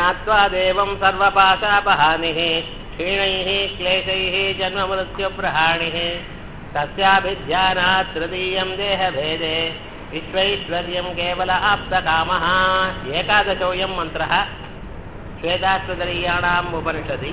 ज्ञात्वा देवं सर्वपाशापहानिः क्षीणैः क्लेशैः जन्ममृत्युप्रहाणिः तस्याभिध्यानात् तृतीयं देहभेदे विश्वैश्वर्यं केवल आप्तकामः एकादशोऽयं मन्त्रः श्वेताश्वतरीयाणाम् उपनिषदि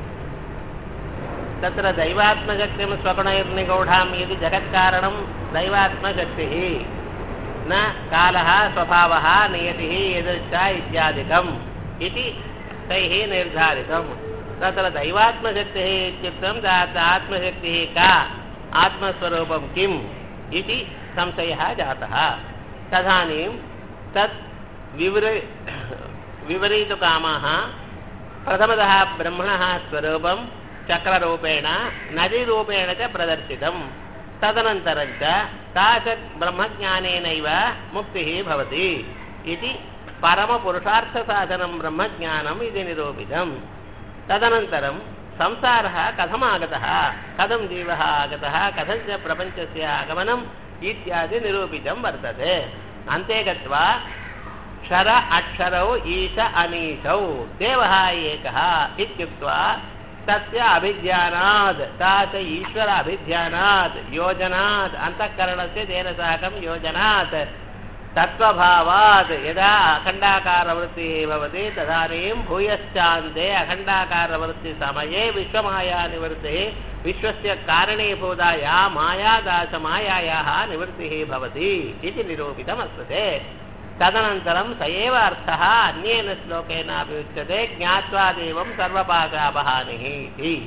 तत्र दैवात्मशक्तिं स्वगुणैर्निगूढाम् इति जगत्कारणं दैवात्मशक्तिः न कालः स्वभावः नियतिः यदृच्छा इत्यादिकम् इति तैः निर्धारितं तत्र दैवात्मशक्तिः इत्युक्तं ता आत्मशक्तिः का आत्मस्वरूपं किम् इति संशयः जातः तदानीं तत् विवृ विवरीतुकामाः प्रथमतः ब्रह्मणः स्वरूपं चक्ररूपेण नदीरूपेण च प्रदर्शितं तदनन्तरं च तादृश ब्रह्मज्ञानेनैव मुक्तिः भवति इति परमपुरुषार्थसाधनं ब्रह्मज्ञानम् इति निरूपितं तदनन्तरं संसारः कथमागतः कथं जीवः आगतः कथं च प्रपञ्चस्य आगमनम् इत्यादि निरूपितं वर्तते अन्ते गत्वा क्षर अक्षरौ ईश अनीशौ देवः एकः इत्युक्त्वा तस्य अभिज्ञानात् तास ईश्वर अभिज्ञानात् योजनात् अन्तःकरणस्य तेन साकं योजनात् तत्त्वभावात् यदा अखण्डाकारवृत्तिः भवति तदानीं भूयश्चान्ते अखण्डाकारवृत्तिसमये विश्वमायानिवृत्तिः विश्वस्य कारणीभूता या मायादासमायायाः निवृत्तिः भवति इति निरूपितमस्ति तदनन्तरं स एव अर्थः अन्येन श्लोकेनापि उच्यते ज्ञात्वा देवं सर्वपाशापहानिः इति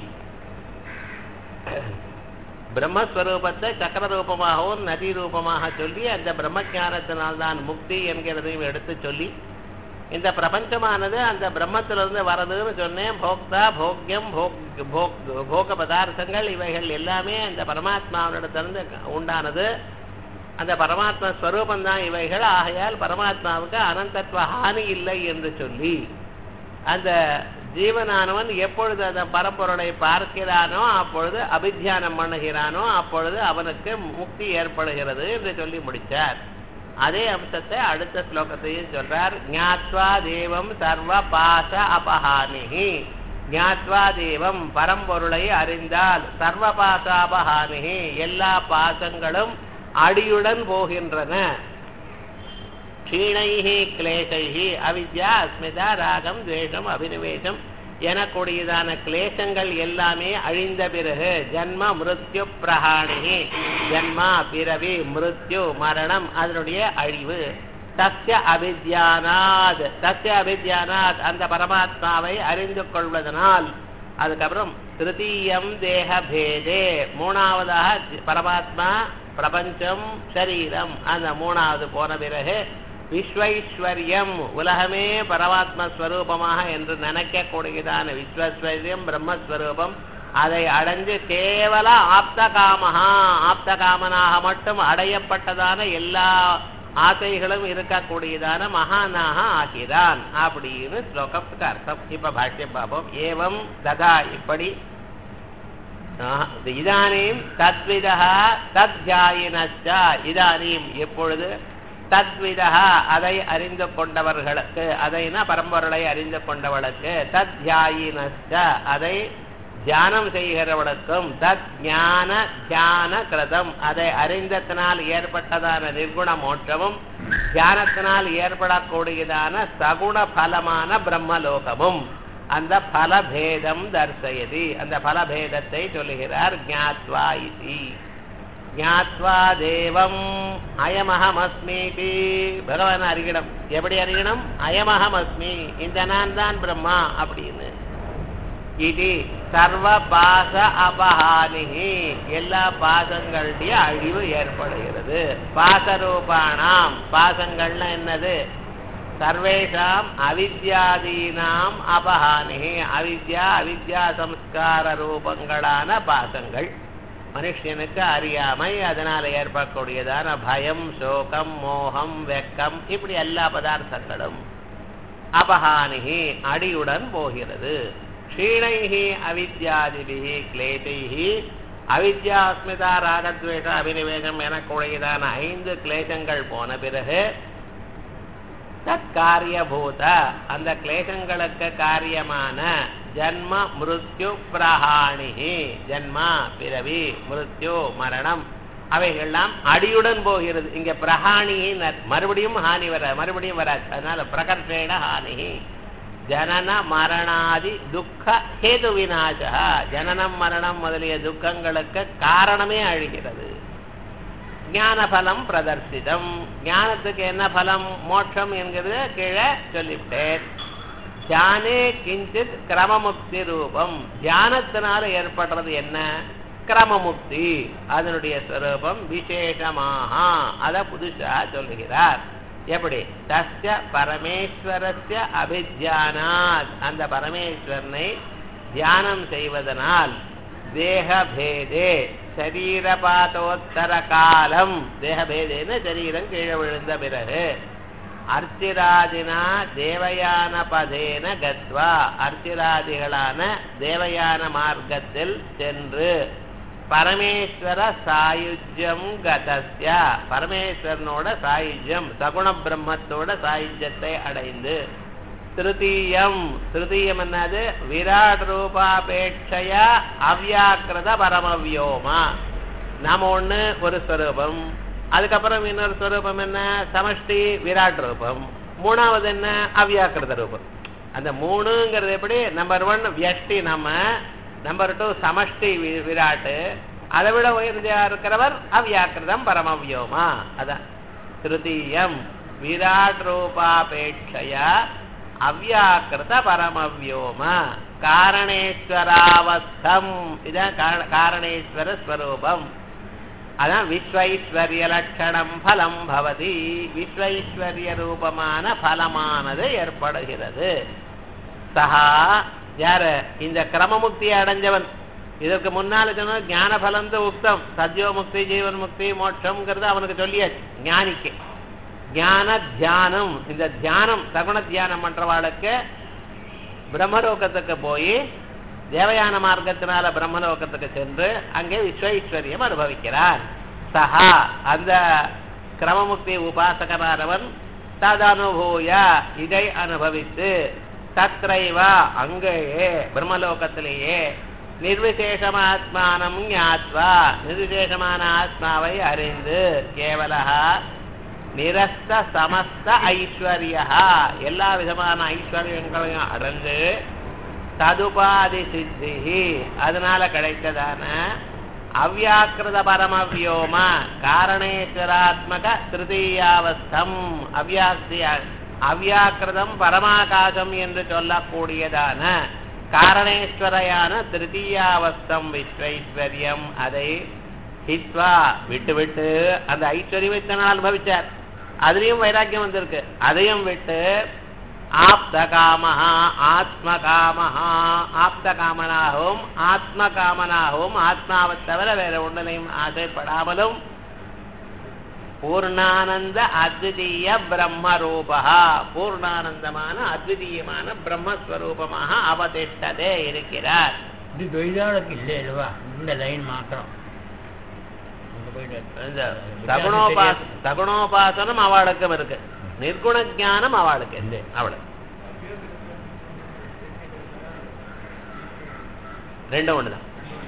பிரம்மஸ்வரூபத்தை சக்கர ரூபமாகவும் நதி ரூபமாக சொல்லி அந்த பிரம்மஜானத்தினால்தான் முக்தி என்கிறதையும் எடுத்து சொல்லி இந்த பிரபஞ்சமானது அந்த பிரம்மத்திலிருந்து வரதுன்னு சொன்னேன் போக்தா போக்கியம் போக் போக பதார்த்தங்கள் இவைகள் எல்லாமே அந்த பரமாத்மாவினிடத்திலிருந்து உண்டானது அந்த பரமாத்மா ஸ்வரூபந்தான் இவைகள் ஆகையால் பரமாத்மாவுக்கு அனந்தத்துவ ஹானி இல்லை என்று சொல்லி அந்த ஜீவனானவன் எப்பொழுது அந்த பரம்பொருளை பார்க்கிறானோ அப்பொழுது அபித்தியானம் பண்ணுகிறானோ அப்பொழுது அவனுக்கு முக்தி ஏற்படுகிறது என்று சொல்லி முடித்தார் அதே அம்சத்தை அடுத்த ஸ்லோகத்தையும் சொல்றார் ஞாத்வா தேவம் சர்வ பாச அபஹானிகி ஞாத்வா தேவம் பரம்பொருளை அறிந்தால் சர்வ பாசாபஹானிகி எல்லா பாசங்களும் அடியுடன் போகின்றன க்ஷீணைஹி கிளேசைஹி அவித்யா அஸ்மிதா ராகம் துவேஷம் அபினிவேஷம் எனக்கூடியதான கிளேசங்கள் எல்லாமே அழிந்த பிறகு ஜன்ம மிருத்யு பிரகாணிகி ஜன்மா பிறவி மிருத்யு மரணம் அதனுடைய அழிவு தஸ்ய அபித்யானாத் தஸ்ய அபித்யானாத் அந்த பரமாத்மாவை அறிந்து கொள்வதனால் அதுக்கப்புறம் திருத்தீயம் தேக பேதே மூணாவதாக பரமாத்மா பிரபஞ்சம் சரீரம் அந்த மூணாவது போன பிறகு விஸ்வைஸ்வர்யம் உலகமே பரமாத்ம ஸ்வரூபமாக என்று நினைக்கக்கூடியதான விஸ்வஸ்வரியம் பிரம்மஸ்வரூபம் அதை அடைஞ்சு கேவல ஆப்தகாமஹா ஆப்தகாமனாக மட்டும் அடையப்பட்டதான எல்லா ஆசைகளும் இருக்கக்கூடியதான மகானாக ஆகிறான் அப்படின்னு ஸ்லோகத்துக்கு அர்த்தம் இப்ப பாஷ்யம் பார்ப்போம் ஏவம் ததா இப்படி இதானீம் தத்விதா தத்யாயினச்ச இதானீம் எப்பொழுது தத்விதா அதை அறிந்து கொண்டவர்களுக்கு அதைனா பரம்பொருளை அறிந்து கொண்டவளுக்கு தத்யாயினச்ச அதை தியானம் செய்கிறவளுக்கும் தத் ஞான தியான கிருதம் அதை அறிந்தத்தினால் ஏற்பட்டதான நிர்குண மோட்சமும் தியானத்தினால் ஏற்படக்கூடியதான சகுண பலமான பிரம்மலோகமும் அந்த பலபேதம் தர்சயதி அந்த பலபேதத்தை சொல்லுகிறார் ஞாத்வா இதி ஞாத்வா தேவம் அயமஹமஸ்மீதி பகவான் அறியணும் எப்படி அறியணும் அயமஹமஸ்மி இந்த நான் தான் பிரம்மா அப்படின்னு இது சர்வ பாச அபஹானிகி எல்லா பாசங்களுடைய அழிவு ஏற்படுகிறது பாசரூபானாம் பாசங்கள்னா என்னது சர்வேஷாம் அவித்யாதீனாம் அபஹானி அவித்யா அவித்யா சம்ஸ்கார ரூபங்களான பாசங்கள் மனுஷனுக்கு அறியாமை அதனால ஏற்படக்கூடியதான பயம் சோகம் மோகம் வெக்கம் இப்படி எல்லா பதார்த்தங்களும் அபஹானிகி அடியுடன் போகிறது க்ஷீணைஹி அவித்யாதிபிஹி கிளேசைஹி அவித்யாஸ்மிதா ராகத்வேஷ அபினிவேசம் எனக்கூடியதான ஐந்து கிளேசங்கள் போன பிறகு தற்காரியபூத அந்த கிளேசங்களுக்கு காரியமான ஜன்ம மிருத்யு பிரஹாணி ஜன்மா பிறவி மிருத்யு மரணம் அவைகள்லாம் அடியுடன் போகிறது இங்க பிரஹாணி மறுபடியும் ஹானி வர மறுபடியும் வராது அதனால பிரகர்ஷேண ஹானி ஜனன மரணாதி துக்க ஹேது விநாசா ஜனனம் மரணம் முதலிய துக்கங்களுக்கு காரணமே அழிகிறது ஞான பலம் பிரதர்சிதம் ஞானத்துக்கு என்ன பலம் மோட்சம் என்கிறது கீழே சொல்லிவிட்டேன் தியானே கிஞ்சித் கிரமமுக்தி ரூபம் தியானத்தினால ஏற்படுறது என்ன கிரமமுக்தி அதனுடைய ஸ்வரூபம் விசேஷமாக அத புதுசா சொல்லுகிறார் எப்படி தஸ்ய பரமேஸ்வரஸ்ய அபிஜானாத் அந்த பரமேஸ்வரனை தியானம் செய்வதனால் தேகபேதே சரீரபாதோத்தர காலம் தேகபேதேன்னு சரீரம் கீழே விழுந்த பிறகு அர்ச்சிராதினா தேவயான பதேன கத்வா அர்ச்சிராதிகளான தேவயான மார்க்கத்தில் சென்று பரமேஸ்வர சாயுஜ்யம் கதஸ்ய பரமேஸ்வரனோட சாயுஜ்யம் சகுண பிரம்மத்தோட சாயுஜ்யத்தை அடைந்து திருத்தீயம் திருத்தீயம் என்னது விராட் ரூபாபேட்சையா அவ்யாக்கிருத பரமவியோமா நாம ஒண்ணு ஒரு ஸ்வரூபம் அதுக்கப்புறம் இன்னொரு ஸ்வரூபம் என்ன சமஷ்டி விராட் ரூபம் மூணாவது என்ன அவ்யாக்கிருத ரூபம் அந்த மூணுங்கிறது எப்படி நம்பர் ஒன் வியஷ்டி நம்ம நம்பர் டூ சமஷ்டி விராட்டு அதை விட உயர்ந்தியா இருக்கிறவர் அவ்யாக்கிருதம் பரமவியோமா அதான் திருத்தீயம் விராட் ரூபாபேட்சையா அவ்யாக்கிருத பரமவியோம காரணேஸ்வராவஸ்தம் இதான் காரணேஸ்வர ஸ்வரூபம் அதான் விஸ்வைஸ்வர்ய லட்சணம் பலம் பவதி விஸ்வைஸ்வர்ய ரூபமான பலமானது ஏற்படுகிறது சஹா யாரு இந்த கிரமமுக்தியை அடைஞ்சவன் இதற்கு முன்னால சொன்ன ஞான பலம் உக்தம் சத்யோ முக்தி ஜீவன் முக்தி மோட்சம்ங்கிறது அவனுக்கு சொல்லியாச்சு ஞானிக்கு ஞான தியானம் இந்த தியானம் சகுண தியானம் பண்றவாளுக்கு பிரம்மலோகத்துக்கு போய் தேவயான மார்க்கத்தினால பிரம்மலோகத்துக்கு சென்று அங்கே விஸ்வைஸ்வரியம் அனுபவிக்கிறார் சஹா அந்த கிரமமுக்தி உபாசகரானவன் ததனுபூய இதை அனுபவித்து தத்ரைவா அங்கேயே பிரம்மலோகத்திலேயே நிர்விசேஷமாத்மானம் ஞாத்வா நிர்விசேஷமான ஆத்மாவை அறிந்து கேவலஹா நிரஸ்த சமஸ்த ஐஸ்வர்யா எல்லா விதமான ஐஸ்வர்யங்களையும் அடைந்து ததுபாதி சித்தி அதனால கிடைத்ததான அவ்யாக்கிருத பரமவியோம காரணேஸ்வராத்மக திருத்தீயாவஸ்தம் அவ்யாக்தி அவ்யாக்கிருதம் பரமாகாசம் என்று சொல்லக்கூடியதான காரணேஸ்வரையான திருத்தீயாவஸ்தம் விஸ்வைஸ்வர்யம் அதை ஹித்வா விட்டு விட்டு அந்த ஐஸ்வர்யத்தை அனுபவிச்சார் அதுலயும் வைராக்கியம் வந்திருக்கு அதையும் விட்டு ஆப்த காமஹா ஆத்ம காமஹா ஆப்த காமனாகவும் ஆத்ம காமனாகவும் ஆத்மாவை தவிர வேற ஒன்றிலையும் ஆசைப்படாமலும் பூர்ணானந்த அத்விதீய பிரம்மரூபா பூர்ணானந்தமான அத்விதீயமான பிரம்மஸ்வரூபமாக அவதிஷ்டதே இருக்கிறார் இது தொழிலாளருக்கு இல்லை அல்லவா இந்த லைன் மாத்திரம் அங்க போயிட்டு இந்த சகுணோபாச சகுணோபாசனம் அவளுக்கும் இருக்கு நிர்குண ஞானம் அவளுக்கு இல்லை அவளுக்கு ரெண்டும் ஒண்ணுதான்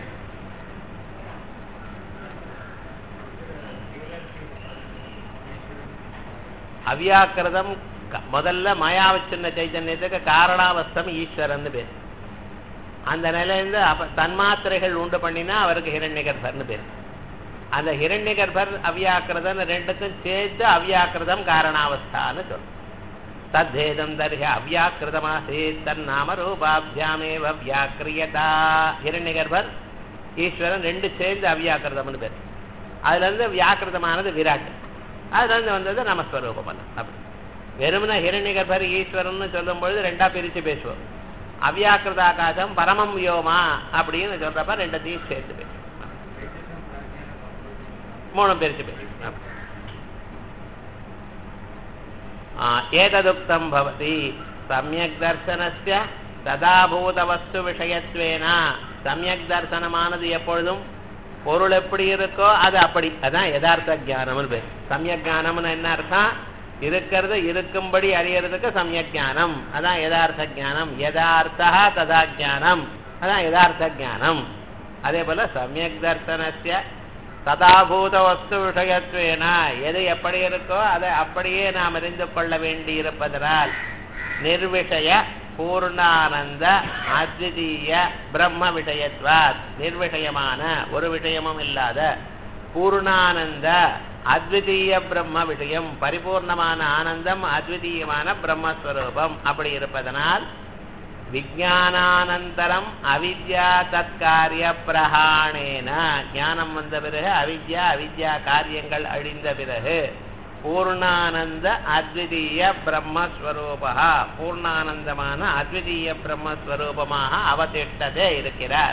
அவ்யாக்கிருதம் க- முதல்ல மாயாவச்சின்ன சைத்தன்யத்துக்கு காரணாவஸ்தம் ஈஸ்வரன் பேர் அந்த நிலையிலிருந்து அப்ப தன்மாத்திரைகள் உண்டு பண்ணினா அவருக்கு ஹிரண்யகர்பர்னு பேர் அந்த ஹிரண்யகர்பர் அவ்யாக்கிருதம் ரெண்டுக்கும் சேர்த்து அவ்யாக்கிருதம் காரணாவஸ்தான்னு சொல்லும் தத்தேதம் தர்ஹ அவ்யாக்கிருதமாசீத் தன்னாம ரூபாபியாமேவ வியாக்கிரியதா ஹிரண்யகர்பர் ஈஸ்வரன் ரெண்டு சேர்ந்து அவ்யாக்கிருதம்னு பேர் அதுல இருந்து வியாக்கிருதமானது விராட் அதுல இருந்து வந்தது நமஸ்வரூபம் அப்படி வெறுமன ஹிரண்யகர்பர் ஈஸ்வரன் சொல்லும் பொழுது ரெண்டா பிரிச்சு பேசுவோம் அவ்யாக்கிருதாகாசம் பரமம் யோமா அப்படின்னு சொல்றப்ப ரெண்டத்தையும் சேர்த்து பேசுவோம் மூணு பிரிச்சு பேசுவோம் அப்படி. ஆ, ஏததுக்தம் பவதி சமயக் தர்சனஸ்ய ததாபூத வஸ்து விஷயத்வேன சமயக் தர்சனமானது எப்பொழுதும் பொருள் எப்படி இருக்கோ அது அப்படி அதான் யதார்த்த ஞானம்னு பேர் சமயக் ஞானம்னு என்ன அர்த்தம் இருக்கிறது இருக்கும்படி அறியறதுக்கு சமயக் ஞானம் அதான் யதார்த்த ஞானம் யதார்த்தா ததா ஞானம் அதான் யதார்த்த ஞானம் அதே போல சமயக் தர்சனஸ்ய ததாபூத வஸ்து விஷயத்துவேன எது எப்படி இருக்கோ அதை அப்படியே நாம் அறிந்து கொள்ள வேண்டி இருப்பதனால் நிர்விஷய பூர்ணானந்த அத்விதீய பிரம்ம விஷயத்வாத் நிர்விஷயமான ஒரு விஷயமும் இல்லாத பூர்ணானந்த அத்விதீய பிரம்ம விஷயம் பரிபூர்ணமான ஆனந்தம் அத்விதீயமான பிரம்மஸ்வரூபம் அப்படி இருப்பதனால் விஜயானானந்தரம் அவித்யா தற்காரிய பிரகாணேன ஞானம் வந்த பிறகு அவித்யா அவித்யா காரியங்கள் அழிந்த பிறகு பூர்ணானந்த அத்விதீய பிரம்மஸ்வரூபா பூர்ணானந்தமான அத்விதீய பிரம்மஸ்வரூபமாக அவதிஷ்டதே இருக்கிறார்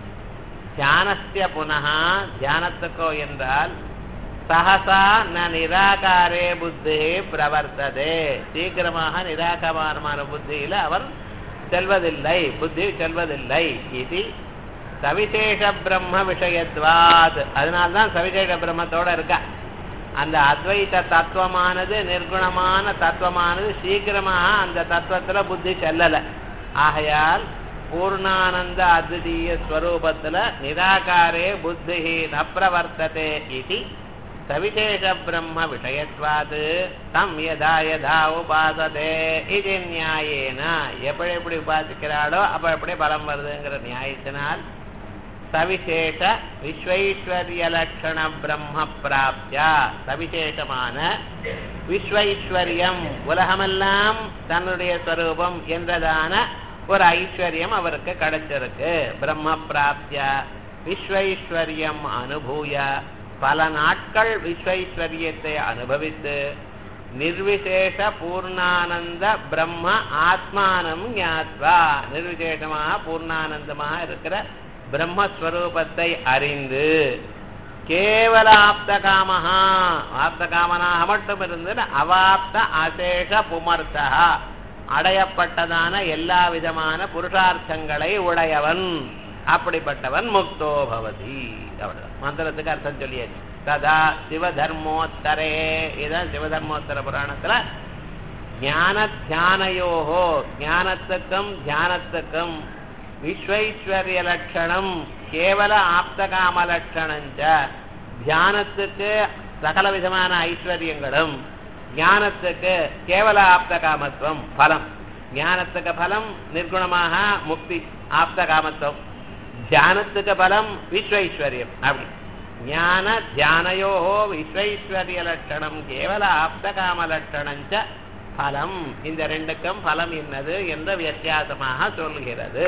தியானஸ்ய புனः தியானத்துக்கோ என்றால் சகசா ந நிராகாரே புத்தி பிரவர்த்ததே சீக்கிரமாக நிராகாரமான புத்தியில அவர் செல்வதில்லை புத்தி செல்வதில்லை இது சவிசேஷ பிரம்ம விஷயத்வாத் அதனால்தான் சவிசேஷ பிரம்மத்தோட இருக்கா அந்த அத்வைத தத்துவமானது நிர்குணமான தத்துவமானது சீக்கிரமாக அந்த தத்துவத்துல புத்தி செல்லல ஆகையால் பூர்ணானந்த அத்விதீய ஸ்வரூபத்துல நிராகாரே புத்தி ந பிரவர்த்ததே இது சவிசேஷ பிரம்ம விஷயத்வாது தம் யதா யதா உபாசதே இது நியாயேன எப்படி எப்படி உபாசிக்கிறாளோ அப்ப எப்படி பலம் வருதுங்கிற நியாயத்தினால் சவிசேஷ விஸ்வைஸ்வர்ய லட்சண பிரம்ம பிராப்தியா சவிசேஷமான விஸ்வைஸ்வர்யம் உலகமெல்லாம் தன்னுடைய ஸ்வரூபம் என்றதான ஒரு ஐஸ்வர்யம் அவருக்கு கிடைச்சிருக்கு பிரம்ம பிராப்தியா விஸ்வைஸ்வர்யம் அனுபூய பல நாட்கள் விஸ்வைஸ்வரியத்தை அனுபவித்து நிர்விசேஷ பூர்ணானந்த பிரம்ம ஆத்மானம் ஞாத்வா நிர்விசேஷமாக பூர்ணானந்தமாக இருக்கிற பிரம்மஸ்வரூபத்தை அறிந்து கேவல ஆப்த காமஹா ஆப்த காமனாக மட்டும் இருந்து அவாப்த அசேஷ புமர்த்தா அடையப்பட்டதான எல்லா விதமான புருஷார்த்தங்களை உடையவன் அப்படிப்பட்டவன் முக்தோ பவதி அவ்வளவுதான் மந்திரத்துக்கு அர்த்தம் சொல்லியாச்சு ததா சிவதர்மோத்தரே இதுதான் சிவதர்மோத்தர புராணத்துல ஞான தியானயோகோ ஞானத்துக்கும் தியானத்துக்கும் விஸ்வைஸ்வர்ய லட்சணம் கேவல ஆப்தகாம லட்சணஞ்ச தியானத்துக்கு சகல விதமான ஐஸ்வர்யங்களும் ஞானத்துக்கு கேவல ஆப்த காமத்துவம் பலம் ஞானத்துக்கு பலம் நிர்குணமாக முக்தி ஆப்த காமத்துவம் தியானத்துக்கு பலம் விஸ்வைஸ்வர்யம் அப்படி ஞான தியானயோ விஸ்வைஸ்வர்ய லட்சணம் கேவல ஆப்த காம லட்சணஞ்ச பலம் இந்த ரெண்டுக்கும் பலம் என்னது என்ற வித்தியாசமாக சொல்கிறது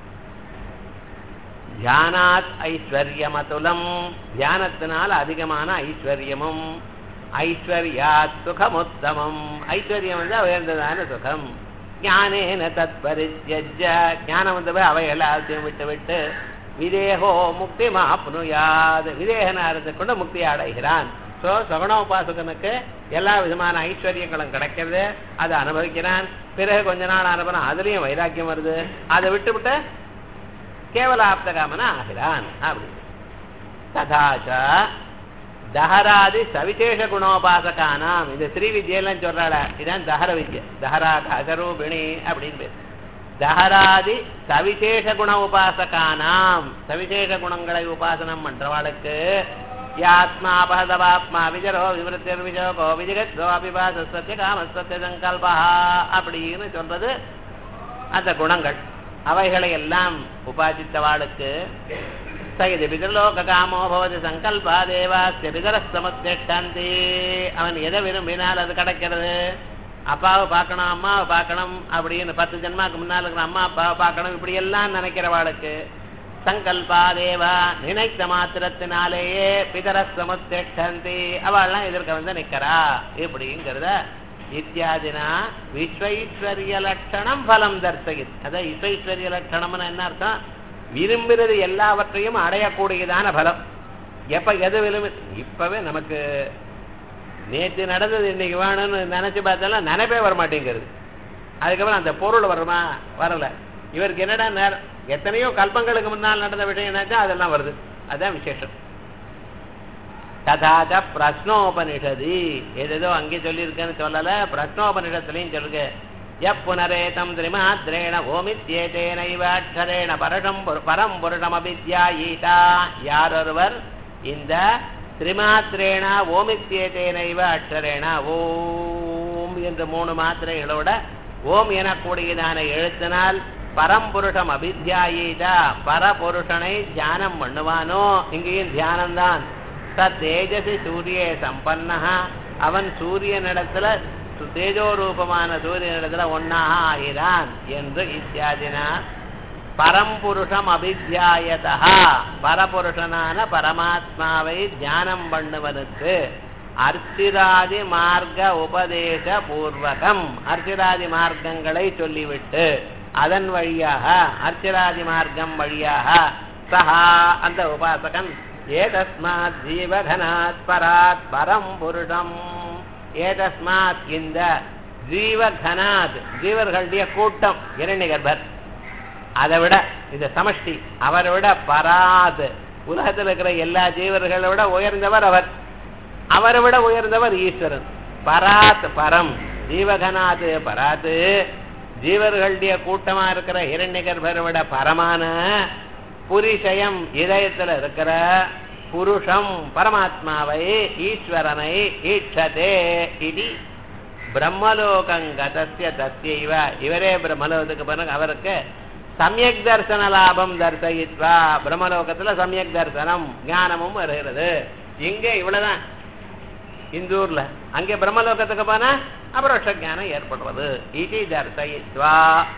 தியானாத் ஐஸ்வர்யமதுலம் தியானத்தினால் அதிகமான ஐஸ்வர்யமும் ஐஸ்வர்யாத் சுகமுத்தமம் ஐஸ்வர்யம் வந்து உயர்ந்ததான சுகம் ஞானேன தத் பரித்யஜ ஞானம் வந்து அவை எல்லாத்தையும் விட்டு விட்டு விதேகோ முக்தி மாப்னுயாது விதேகனா இருந்து கொண்டு முக்தி அடைகிறான் ஸோ சகுணோபாசகனுக்கு எல்லா விதமான ஐஸ்வர்யங்களும் கிடைக்கிறது அதை அனுபவிக்கிறான் பிறகு கொஞ்ச நாள் அனுபவம் அதுலயும் வைராக்கியம் வருது அதை விட்டு விட்டு கேவல ஆப்தகாமன ஆகிறான் அப்படி ததாச்ச தஹராதி சவிசேஷ குணோபாசகானாம் இந்த ஸ்ரீ வித்யெல்லாம் சொல்றாள இதான் தஹர வித்யை தஹரா அகரூபிணி அப்படின்னு பேர் தஹராதி சவிசேஷ குண உபாசகானாம் சவிசேஷ குணங்களை உபாசனம் பண்றவாளுக்கு யாத்மா அபகதவாத்மா விஜரோ விவரத்திர் விஜோகோ விஜகத்தோ அபிபாச சத்திய காமசத்திய சங்கல்பா அப்படின்னு சொல்றது அந்த குணங்கள் அவைகளை எல்லாம் உபாசித்தவாளுக்கு சகித பிதர்லோக காமோ பவதி சங்கல்பா தேவாஸ்ய பிதரஸ்தமத்திஷ்டாந்தி அவன் எதை விரும்பினால் அது கிடைக்கிறது அப்பாவை பார்க்கணும் அம்மாவை பார்க்கணும் அப்படின்னு பத்து ஜென்மாக்கு முன்னால் இருக்கிற அம்மா அப்பாவை பார்க்கணும் இப்படி எல்லாம் நினைக்கிறவாளுக்கு சங்கல்பா தேவா நினைத்த மாத்திரத்தினாலேயே பிதரஸ்தமத்திஷ்டந்தி அவள்லாம் எதிர்க்க வந்து நிக்கிறா இப்படிங்கிறத இத்தியாதினா விஸ்வைஸ்வரிய லட்சணம் பலம் தர்சகித் அதான் விஸ்வைஸ்வரிய லட்சணம்னு என்ன அர்த்தம் விரும்புறது எல்லாவற்றையும் அடையக்கூடியதான பலம் எப்ப எது விரும்பு இப்பவே நமக்கு நேற்று நடந்தது இன்னைக்கு வேணும்னு நினைச்சு பார்த்தாலும் நினைப்பே வர மாட்டேங்கிறது அதுக்கப்புறம் அந்த பொருள் வருமா வரல இவருக்கு என்னடா நேரம் எத்தனையோ கல்பங்களுக்கு முன்னால் நடந்த விஷயம் என்னாச்சா அதெல்லாம் வருது அதுதான் விசேஷம் ததாச்ச பிரஸ்னோபனிஷதி ஏதேதோ அங்கே சொல்லியிருக்கேன்னு சொல்லல பிரஸ்னோபனிஷத்துலையும் சொல்லுங்க எப்புனரேதம் திரிமாத்ரேண ஓமித்யேதேனைவ அக்ஷரேண பரஷம் புரு- பரம் புருஷமபித்யாயீதா யாரொருவர் இந்த திரிமாத்திரேண ஓமித்யேதேனைவ அக்ஷரேண ஓம் என்ற மூணு மாத்திரைகளோட ஓம் எனக்கூடியதான எழுத்தினால் பரம்புருஷம் அபித்யாயீதா பரபுருஷனை தியானம் பண்ணுவானோ இங்கேயும் தியானம்தான் ச தேஜசி சூரியே சம்பன்னஹா அவன் சூரியனிடத்துல சு- தேஜோரூபமான சூரியனிடத்துல ஒன்னாக ஆகிறான் என்று இத்தியாதினா பரம்புருஷம் அபித்தியாயதா பரபுருஷனான பரமாத்மாவை தியானம் பண்ணுவதற்கு அர்ச்சிராதி மார்க்க உபதேச பூர்வகம் அர்ச்சிராதி மார்க்கங்களை சொல்லிவிட்டு அதன் வழியாக அர்ச்சிராதி மார்க்கம் வழியாக சஹா அந்த உபாசகன் ஏதஸ்மாத் ஜீவகனாத் பராத் பரம் புருஷம் ஏதஸ்மாத் இந்த ஜீவகனாத் ஜீவர்களுடைய கூட்டம் இரண்ய கர்ப்பர் அதை விட இந்த சமஷ்டி அவரை விட பராத் உலகத்தில் இருக்கிற எல்லா ஜீவர்களை விட உயர்ந்தவர் அவர் அவரை விட உயர்ந்தவர் ஈஸ்வரன் பராத் பரம் ஜீவகனாத் பராத் ஜீவர்களுடைய கூட்டமா இருக்கிற இரண்ய கர்ப்பரை விட பரமான புரிஷயம் இதயத்துல இருக்கிற புருஷம் பரமாத்மாவை ஈஸ்வரனை ஈட்சதே இது பிரம்மலோகங்கதஸ்ய தஸ்யைவ இவரே பிரம்மலோகத்துக்கு பிறகு அவருக்கு சமயக் தர்சன லாபம் தர்சயித்வா பிரம்மலோகத்துல சமயக் தர்சனம் ஞானமும் வருகிறது இங்க இவ்வளவுதான் இந்த ஊர்ல அங்கே பிரம்மலோகத்துக்கு போனா அபரோஷ ஞானம் ஏற்படுறது இது தர்சயித்வா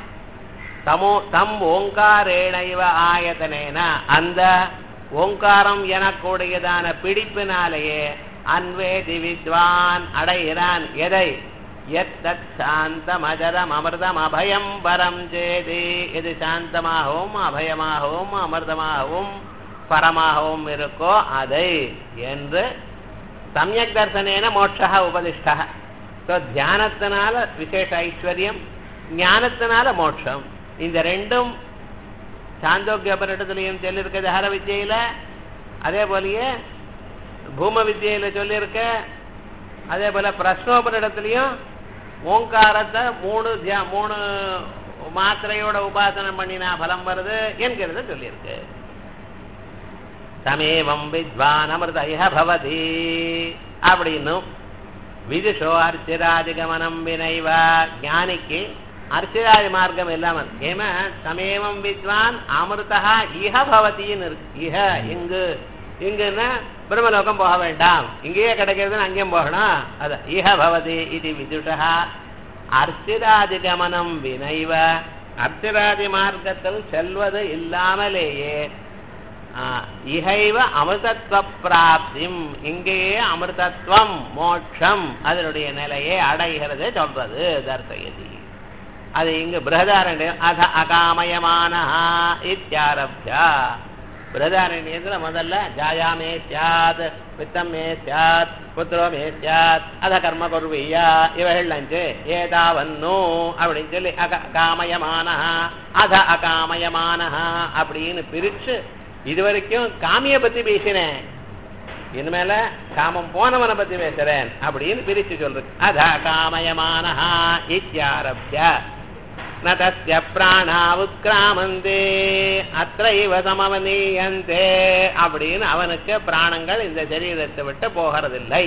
தமோ தம் ஓங்காரேணைவ ஆயத்தனேன அந்த ஓங்காரம் எனக்கூடியதான பிடிப்பினாலேயே அன்வேதி வித்வான் அடைகிறான் எதை எத்தத் சாந்தம் அஜரம் அமிர்தம் அபயம் பரம் சேதி எது சாந்தமாகவும் அபயமாகவும் அமிர்தமாகவும் பரமாகவும் இருக்கோ அதை என்று சமயக் தர்சனேன மோட்சா உபதிஷ்டா ஸோ தியானத்தினால விசேஷ ஐஸ்வர்யம் ஞானத்தினால மோட்சம் இந்த ரெண்டும் சாந்தோக்கிய பரிடத்திலையும் சொல்லியிருக்க ஹர வித்யில அதே போலயே பூம வித்யில சொல்லியிருக்க அதே போல பிரஸ்னோபரிடத்திலையும் ஓங்காரத்தை மூணு தியா மூணு மாத்திரையோட உபாசனம் பண்ணினா பலம் வருது என்கிறத சொல்லியிருக்கு தமேவம் வித்வான் அமிர்த இஹ பவதி அப்படின்னும் விதுஷோ அர்ச்சிராதிகமனம் வினைவ ஞானிக்கு அர்ச்சிராதி மார்க்கம் இல்லாமல் ஏமா சமேவம் வித்வான் அமிர்தா இஹ பவதின்னு இருக்கு இஹ இங்கு இங்குன்னா பிரம்மலோகம் போக வேண்டாம் இங்கேயே கிடைக்கிறதுன்னு அங்கேயும் போகணும் அது இஹ பவதி இது விதுஷா அர்ச்சிராதிகமனம் வினைவ அர்ச்சிராதி மார்க்கத்தில் செல்வது இல்லாமலேயே ஆ, இகைவ அமிர்தத்வ பிராப்திம் இங்கேயே அமிர்தத்வம் மோட்சம் அதனுடைய நிலையை அடைகிறது சொல்றது தர்சயதி அது இங்கு பிரகதாரண்யம் அத அகாமயமான இத்தியாரப்யா பிரகதாரண்யத்துல முதல்ல ஜாயாமே சியாத் வித்தம் மே சியாத் புத்திரோ மே சியாத் அத கர்ம குர்வியா இவைகள் அஞ்சு ஏதாவன்னு அப்படின்னு சொல்லி அக அகாமயமான அத அகாமயமான அப்படின்னு பிரிச்சு இது வரைக்கும் காமிய பத்தி பேசினேன் இனிமேல காமம் போனவனை பத்தி பேசுறேன் அப்படின்னு பிரிச்சு சொல்றது அதா காமயமானஹா இத்தியாரப்ய ந தஸ்ய பிராணா உத்கிராமந்தே அத்தைவ சமவனீயந்தே அப்படின்னு அவனுக்கு பிராணங்கள் இந்த சரீரத்தை விட்டு போகிறதில்லை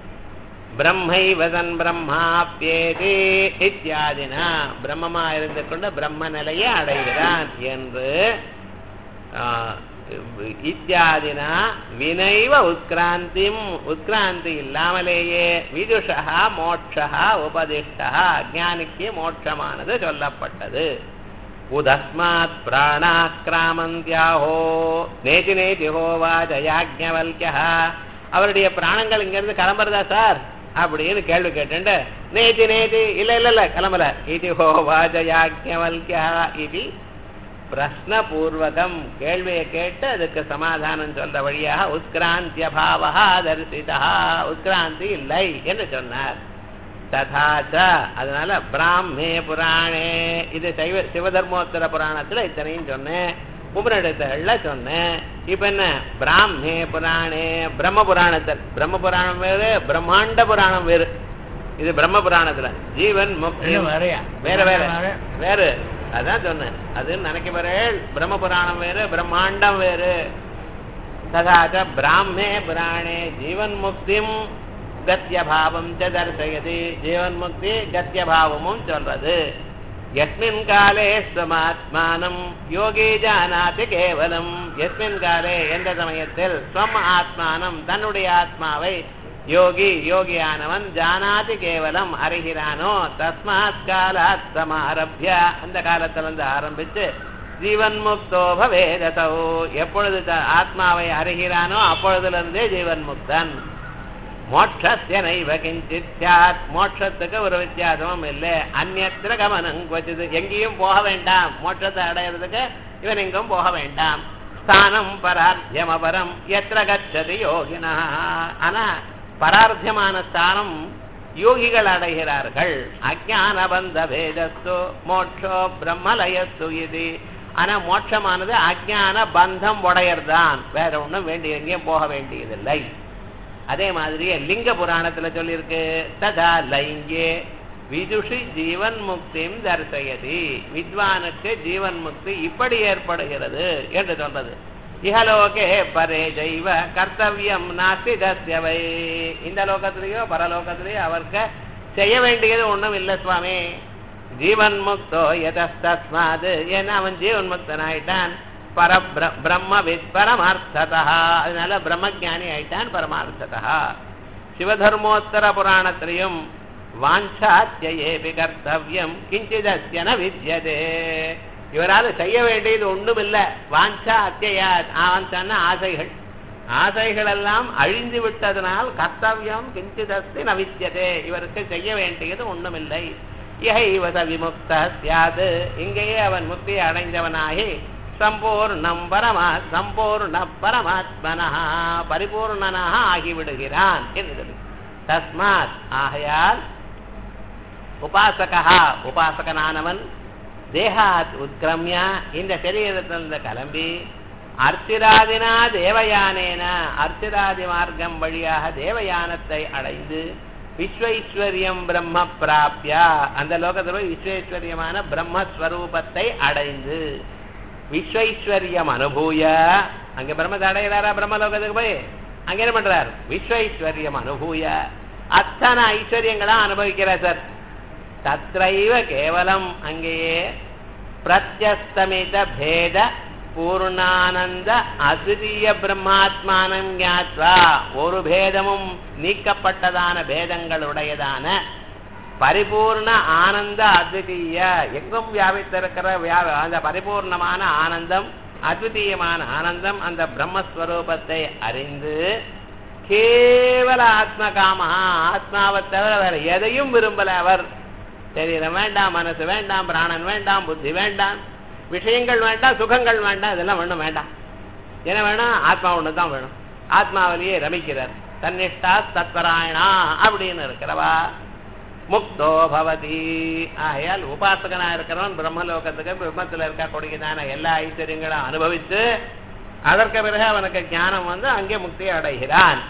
பிரம்மைவதன் பிரம்மாப்பியேதே இத்தியாதினா பிரம்மமா இருந்து கொண்டு பிரம்ம நிலையை அடைகிறான் என்று ஆ, இத்தியாதினா வினைவ உத்கிராந்திம் உத்கிராந்தி இல்லாமலேயே விதுஷா மோட்சா உபதிஷ்டா அஜானிக்கு மோட்சமானது சொல்லப்பட்டது உதஸ்மாத் பிராணாக்கிராமந்தியாஹோ நேதி நேதி ஹோவா ஜயாஜ்ஞவல்யா அவருடைய பிராணங்கள் இங்கிருந்து கிளம்புறதா சார் அப்படின்னு கேள்வி கேட்டு நேதி நேதி இல்ல இல்ல இல்ல கிளம்பல இது ஹோவா ஜயாஜ்ஞவல்யா இது பிரஷ்னபூர்வகம் கேள்வியை கேட்டு அதுக்கு சமாதானம் சொல்ற வழியாக உத்கிராந்திய பாவா தரிசிதா உத்கிராந்தி இல்லை என்று சொன்னார் ததாச்ச அதனால பிராமே புராணே இது சைவ சிவதர்மோத்தர புராணத்துல இத்தனையும் சொன்னேன் உபநிடத்துல சொன்னேன் இப்ப என்ன பிராமே புராணே பிரம்ம புராணத்தில் பிரம்ம புராணம் வேறு பிரம்மாண்ட புராணம் வேறு இது பிரம்ம புராணத்துல ஜீவன் முக்தி இன்னும் வேறயா? வேற வேற வேற. வேறு அதான் சொன்னேன் அது நினைக்க பிரம்ம புராணம் வேறு பிரம்மாண்டம் வேறு ததாச்ச பிராமே புராணே ஜீவன் முக்திம் கத்தியபாவம் ச தர்சயதி ஜீவன் முக்தி கத்தியபாவமும் சொல்றது எஸ்மின் காலே ஸ்வமாத்மானம் யோகி ஜானாதி கேவலம் எஸ்மின் காலே எந்த சமயத்தில் ஸ்வம் ஆத்மானம் தன்னுடைய ஆத்மாவை யோகி யோகியானவன் ஜானாதி கேவலம் அறிகிறானோ தஸ்மாத் காலாத் சமாரப்ய அந்த காலத்திலிருந்து ஆரம்பிச்சு ஜீவன் முக்தோ பவேததோ எப்பொழுது த- ஆத்மாவை அறிகிறானோ அப்பொழுதிலிருந்தே ஜீவன் முக்தன் மோட்சஸ்ய நைவ கிஞ்சித் சியாத் மோட்சத்துக்கு ஒரு வித்தியாசமும் இல்லை அந்நத்திர கமனம் கொச்சது எங்கேயும் போக வேண்டாம் மோட்சத்தை அடையிறதுக்கு இவன் எங்கும் போக வேண்டாம் ஸ்தானம் பரார்த்தியம் அபரம் எத்திர கச்சது யோகினா ஆனா பரார்த்தியமான ஸ்தானம் யோகிகள் அடைகிறார்கள் அஜான பந்த வேதஸ்து மோட்சோ பிரம்மலயஸ்து இது ஆனா மோட்சமானது அஜான பந்தம் உடையர்தான் வேற ஒண்ணும் வேண்டிய எங்கேயும் போக வேண்டியதில்லை அதே மாதிரியே லிங்க புராணத்துல சொல்லியிருக்கு ததா லைங்கே விதுஷி ஜீவன் முக்திம் தரிசயதி வித்வானுக்கு ஜீவன் முக்தி இப்படி ஏற்படுகிறது என்று சொல்றது இஹலோகே பரே ஜைவ கர்த்தவியம் நாஸ்தி தஸ்யவை இந்த லோகத்திலேயோ பரலோகத்திலேயோ அவருக்கு செய்ய வேண்டியது ஒண்ணும் இல்லை சுவாமி ஜீவன் முக்தோ எதஸ்தஸ்மாது ஏன்னா அவன் ஜீவன் முக்தன் ஆயிட்டான் பர பிரம்மவித் பரமார்த்ததா அதனால பிரம்மஜானி ஆயிட்டான் பரமார்த்ததா சிவதர்மோத்தர புராணத்திலையும் வாஞ்சாத்தியேபி கர்த்தவியம் கிஞ்சிதஸ்யன வித்யதே இவரால் செய்ய வேண்டியது ஒண்ணும் இல்ல வாஞ்சா அத்தியா வாஞ்சான்னா ஆசைகள் ஆசைகள் எல்லாம் அழிந்து விட்டதனால் கர்த்தவியம் கிஞ்சிதஸ்தி நவித்யதே இவருக்கு செய்ய வேண்டியது ஒண்ணுமில்லை இகைவச விமுக்த சியாது இங்கேயே அவன் முக்தி அடைந்தவனாகி சம்பூர்ணம் பரமா சம்பூர்ண பரமாத்மனா பரிபூர்ணனாக ஆகிவிடுகிறான் என்று சொல்லி தஸ்மாத் ஆகையால் உபாசகா உபாசகனானவன் தேகாத் உத்கிரமிய இந்த சரீரத்திலிருந்து கிளம்பி அர்ச்சிராதினா தேவயானேன அர்ச்சிராதி மார்க்கம் வழியாக தேவயானத்தை அடைந்து விஸ்வைஸ்வரியம் பிரம்ம பிராப்யா அந்த லோகத்தில் போய் விஸ்வேஸ்வரியமான பிரம்மஸ்வரூபத்தை அடைந்து விஸ்வைஸ்வரியம் அனுபூய அங்க பிரம்மத்தை அடைகிறாரா பிரம்மலோகத்துக்கு போய் அங்க என்ன பண்றார் விஸ்வைஸ்வரியம் அனுபூய அத்தனை ஐஸ்வர்யங்களா அனுபவிக்கிறார் சார் தத்ரைவ கேவலம் அங்கேயே பிரத்யஸ்தமித பேத பூர்ணானந்த அசுதீய பிரம்மாத்மானம் ஞாத்வா ஒரு பேதமும் நீக்கப்பட்டதான பேதங்களுடையதான பரிபூர்ண ஆனந்த அத்விதீய எங்கும் வியாபித்திருக்கிற வியா- அந்த பரிபூர்ணமான ஆனந்தம் அத்விதீயமான ஆனந்தம் அந்த பிரம்மஸ்வரூபத்தை அறிந்து கேவல ஆத்ம காமா ஆத்மாவை தவிர வேற எதையும் விரும்பல அவர் சரீரம் வேண்டாம் மனசு வேண்டாம் பிராணன் வேண்டாம் புத்தி வேண்டாம் விஷயங்கள் வேண்டாம் சுகங்கள் வேண்டாம் இதெல்லாம் ஒண்ணும் வேண்டாம் என்ன வேணும் ஆத்மா ஒண்ணு தான் வேணும் ஆத்மாவிலேயே ரமிக்கிறார் தன்னிஷ்டா தத்வராயணா அப்படின்னு இருக்கிறவா முக்தோ பவதி ஆகையால் உபாசகனா இருக்கிறவன் பிரம்மலோகத்துக்கு பிரம்மத்தில் இருக்கக்கூடியதான எல்லா ஐஸ்வர்யங்களும் அனுபவித்து அதற்கு பிறகு அவனுக்கு ஞானம் வந்து அங்கே முக்தி அடைகிறான்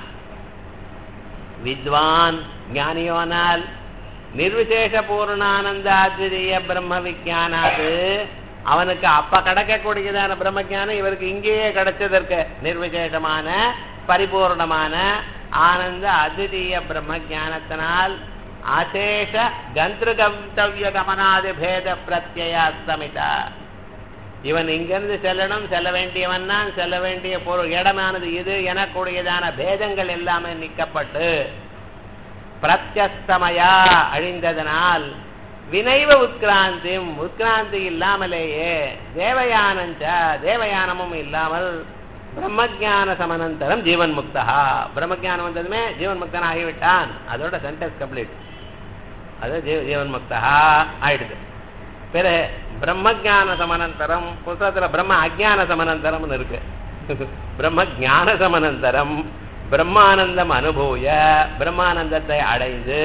வித்வான் ஞானியோனால் நிர்விசேஷ பூர்ணானந்தாத்விதீய பிரம்ம விஜானாது அவனுக்கு அப்ப கிடைக்கக்கூடியதான பிரம்ம ஞானம் இவருக்கு இங்கேயே கிடைச்சதற்கு நிர்விசேஷமான பரிபூர்ணமான ஆனந்த அத்விதீய பிரம்ம ஞானத்தினால் அசேஷ கந்திரு கந்தவிய கமனாதி பேத பிரத்யஸ்தமிதா இவன் இங்கிருந்து செல்லணும் செல்ல வேண்டியவன் தான் செல்ல வேண்டிய பொருள் இடமானது இது எனக்கூடியதான பேதங்கள் எல்லாமே நீக்கப்பட்டு பிரத்யஸ்தமயா அழிந்ததனால் வினைவ உத்கிராந்தியும் உத்கிராந்தி இல்லாமலேயே தேவயானஞ்ச தேவயானமும் இல்லாமல் பிரம்மஜான சமனந்தரம் ஜீவன் முக்தா பிரம்மஜானம் வந்ததுமே ஜீவன் முக்தன் ஆகிவிட்டான் அதோட சென்டென்ஸ் கம்ப்ளீட் அது ஜீவ ஜீவன் முக்தா ஆயிடுது பிறகு பிரம்மஜான சமனந்தரம் புத்தகத்துல பிரம்ம அஜான சமனந்தரம்னு இருக்கு பிரம்ம ஞான சமனந்தரம் பிரம்மானந்தம் அனுபூய பிரம்மானந்தத்தை அடைந்து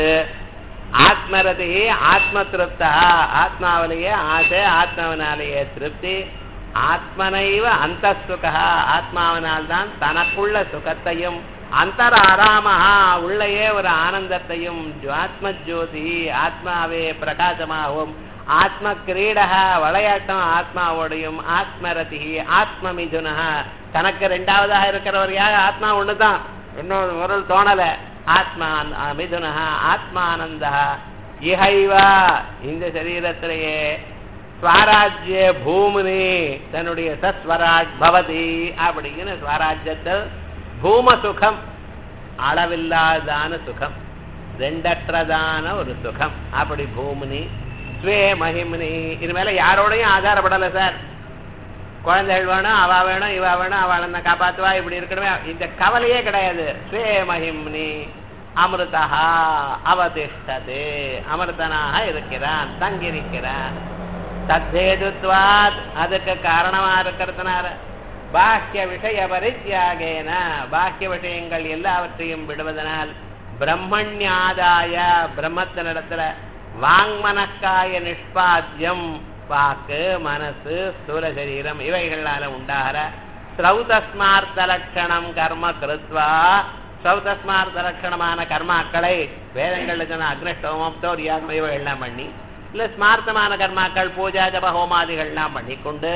ஆத்மரதி ஆத்ம திருப்தா ஆத்மாவிலேயே ஆசை ஆத்மாவினாலேயே திருப்தி ஆத்மனைவ அந்த சுகா ஆத்மாவினால்தான் தனக்குள்ள சுகத்தையும் அந்தராராமஹா உள்ளேயே ஒரு ஆனந்தத்தையும் ஆத்ம ஜோதி ஆத்மாவே பிரகாசமாகவும் ஆத்ம கிரீடா விளையாட்டம் ஆத்மாவோடையும் ஆத்மரதி ஆத்ம மிதுனா தனக்கு ரெண்டாவதாக இருக்கிறவர் யார் ஆத்மா ஒண்ணுதான் இன்னொரு பொருள் தோணல ஆத்மா மிதுனா ஆத்மானந்தா இஹைவா இந்த சரீரத்திலேயே ஸ்வராஜ்ய பூமினி தன்னுடைய சஸ்வராஜ் பவதி அப்படின்னு ஸ்வராஜ்யத்தில் பூம சுகம் அளவில்லாதான சுகம் ரெண்டற்றதான ஒரு சுகம் அப்படி பூமினி ஸ்வே மகிமினி இது மேல யாரோடையும் ஆதாரப்படலை சார் குழந்தைகள் வேணும் அவ வேணும் இவ வேணும் அவள் என்ன காப்பாத்துவா இப்படி இருக்கணுமே இந்த கவலையே கிடையாது ஸ்வே மகிம்னி அமிர்தா அவதிஷ்டது அமிர்தனாக இருக்கிறான் தங்கியிருக்கிறான் தத்தேதுத்வாத் அதுக்கு காரணமா இருக்கிறதுனால பாக்கிய விஷய பரித்தியாகேன பாக்கிய விஷயங்கள் எல்லாவற்றையும் விடுவதனால் பிரம்மண்யாதாய பிரம்மத்தினிடத்துல வாங்மனக்காய நிஷ்பாத்தியம் வாக்கு மனசு ஸ்தூல சரீரம் இவைகளால உண்டாகிற ஸ்ரௌதஸ்மார்த்த லட்சணம் கர்ம கிருத்வா ஸ்ரௌதஸ்மார்த்த லட்சணமான கர்மாக்களை வேதங்கள்ல சொன்ன அக்னிஷ்டோமம் தோரியாத்ம இவைகள்லாம் பண்ணி இல்ல ஸ்மார்த்தமான கர்மாக்கள் பூஜா ஜப ஹோமாதிகள்லாம் பண்ணிக்கொண்டு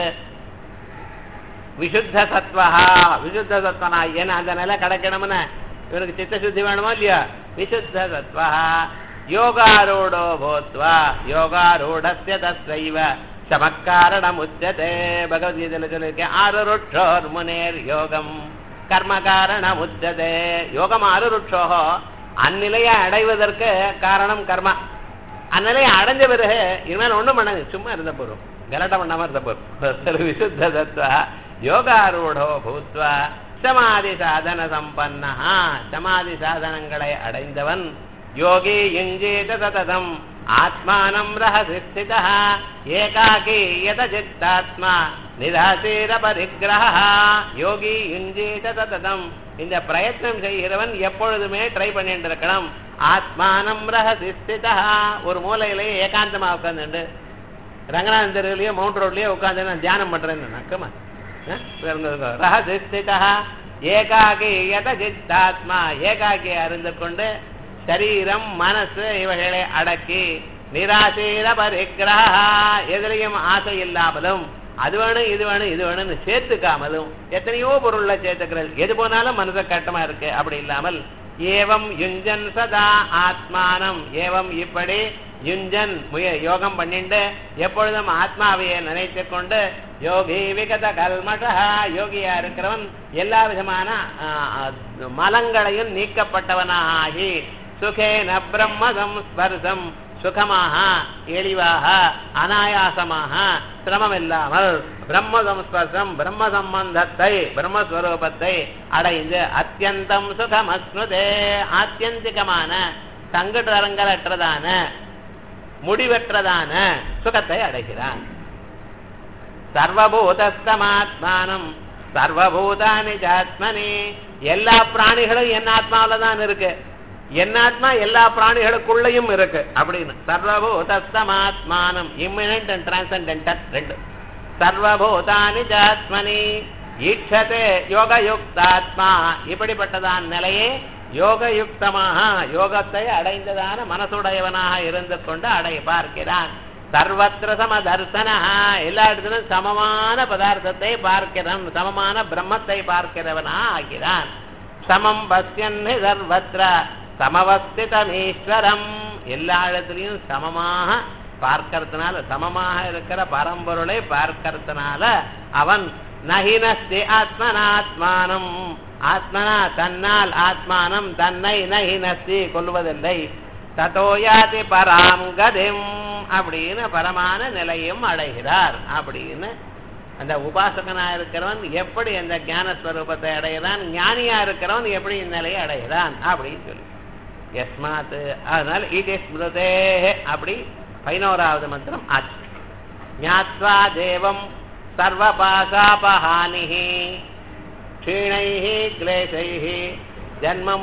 விசுத்த சத்வா விசுத்த சத்வனா ஏன்னா அந்த நிலை கிடைக்கணும்னு இவனுக்கு சித்த சுத்தி வேணுமோ இல்லையா விசுத்த சத்வா யோகாரூடோ பூத்வா யோகாரூடஸ்ய தஸ்வைவ சமக்காரணமுச்சதே பகவத்கீதையில சொல்லியிருக்கேன் ஆருருட்சோர் முனேர் யோகம் கர்ம காரணமுச்சதே யோகம் ஆருருட்சோகோ அந்நிலையை அடைவதற்கு காரணம் கர்மா அந்நிலையை அடைஞ்ச பிறகு இனிமேல் ஒண்ணும் பண்ணாது சும்மா இருந்த போறோம் கலட்டம் பண்ணாம இருந்த போறோம் விசுத்த தத்துவ யோகாரூடோ பூத்வா சமாதி சாதன சம்பன்னா சமாதி சாதனங்களை அடைந்தவன் யோகி யுஞ்சேத சததம் ஆத்மானம் ரஹசிஸ்தித ஏகாகி யத சித்தாத்மா நிராசீர பரிகிரக யோகி யுஞ்சேத சததம் இந்த பிரயத்னம் செய்கிறவன் எப்பொழுதுமே ட்ரை பண்ணிட்டு இருக்கணும் ஆத்மானம் ரஹசிஸ்தித ஒரு மூலையிலேயே ஏகாந்தமா உட்காந்துண்டு ரங்கநாதன் தெருவிலேயோ மவுண்ட் ரோட்லயோ உட்காந்து நான் தியானம் பண்றேன்னு நக்கமா ரஹசிஸ்தித ஏகாகி யத சித்தாத்மா ஏகாகி அறிந்து கொண்டு சரீரம் மனசு இவைகளை அடக்கி நிராசீர பரிகிரக எதிலையும் ஆசை இல்லாமலும் அது வேணும் இது வேணும் இது வேணும்னு சேர்த்துக்காமலும் எத்தனையோ பொருள்ல சேர்த்துக்கிறது எது போனாலும் மனசு கட்டமா இருக்கு அப்படி இல்லாமல் ஏவம் யுஞ்சன் சதா ஆத்மானம் ஏவம் இப்படி யுஞ்சன் முய யோகம் பண்ணிண்டு எப்பொழுதும் ஆத்மாவையே நினைத்து கொண்டு யோகி விகத கல்மஷா யோகியா இருக்கிறவன் எல்லா விதமான மலங்களையும் நீக்கப்பட்டவனாக ஆகி சுகேன பிரம்மதம் ஸ்பர்சம் சுகமாக எளிவாக அனாயாசமாக சிரமம் இல்லாமல் பிரம்ம சம்ஸ்பர்சம் பிரம்ம சம்பந்தத்தை பிரம்மஸ்வரூபத்தை அடைந்து அத்தியந்தம் சுகமஸ்னுதே ஆத்தியந்திகமான சங்கடரங்களற்றதான முடிவற்றதான சுகத்தை அடைகிறான் சர்வபூதஸ்தமாத்மானம் சர்வபூதானி ஜாத்மனி எல்லா பிராணிகளும் என் ஆத்மாவில தான் இருக்கு என் ஆத்மா எல்லா பிராணிகளுக்குள்ளயும் இருக்கு அப்படின்னு சர்வபூதஸ்தமாத்மானம் இம்மினன்ட் அண்ட் டிரான்சண்டன்டல் ரெண்டு சர்வபூதானி ஜாத்மனி ஈட்சதே யோகயுக்தாத்மா இப்படிப்பட்டதான் நிலையே யோகயுக்தமாக யோகத்தை அடைந்ததான மனசுடையவனாக இருந்து கொண்டு அடைய பார்க்கிறான் சர்வத்திர சம தர்சனா எல்லா இடத்திலும் சமமான பதார்த்தத்தை பார்க்கிறான் சமமான பிரம்மத்தை பார்க்கிறவனா ஆகிறான் சமம் பசியன் சர்வத்திர சமவஸ்திதமீஸ்வரம் எல்லா இடத்துலையும் சமமாக பார்க்கறதுனால சமமாக இருக்கிற பரம்பொருளை பார்க்கறதுனால அவன் நஹினஸ்தி ஆத்மனாத்மானம் ஆத்மனா தன்னால் ஆத்மானம் தன்னை நஹினஸ்தி கொள்வதில்லை ததோயாதி பராம் கதிம் அப்படின்னு பரமான நிலையும் அடைகிறார் அப்படின்னு அந்த உபாசகனா இருக்கிறவன் எப்படி அந்த ஞானஸ்வரூபத்தை அடைகிறான் ஞானியா இருக்கிறவன் எப்படி இந்நிலையை அடைகிறான் அப்படின்னு சொல்லி எஸ்மாத் அதனால இது ஸ்மிருதே அப்படி பதினோராவது மந்திரம் ஆச்சு ஞாத்வா தேவம் சர்வபாசாபஹானிः क्षीणैः क्लेशैः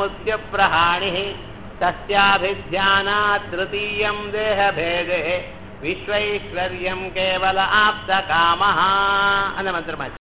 जन्ममुक्त्यप्रहाणिः तस्याभिध्यानात् तृतीयं देहभेदे விஸ்வைஸ்வர்யம் கேவல ஆப்த காமஹா அந்த மந்திரமாச்சு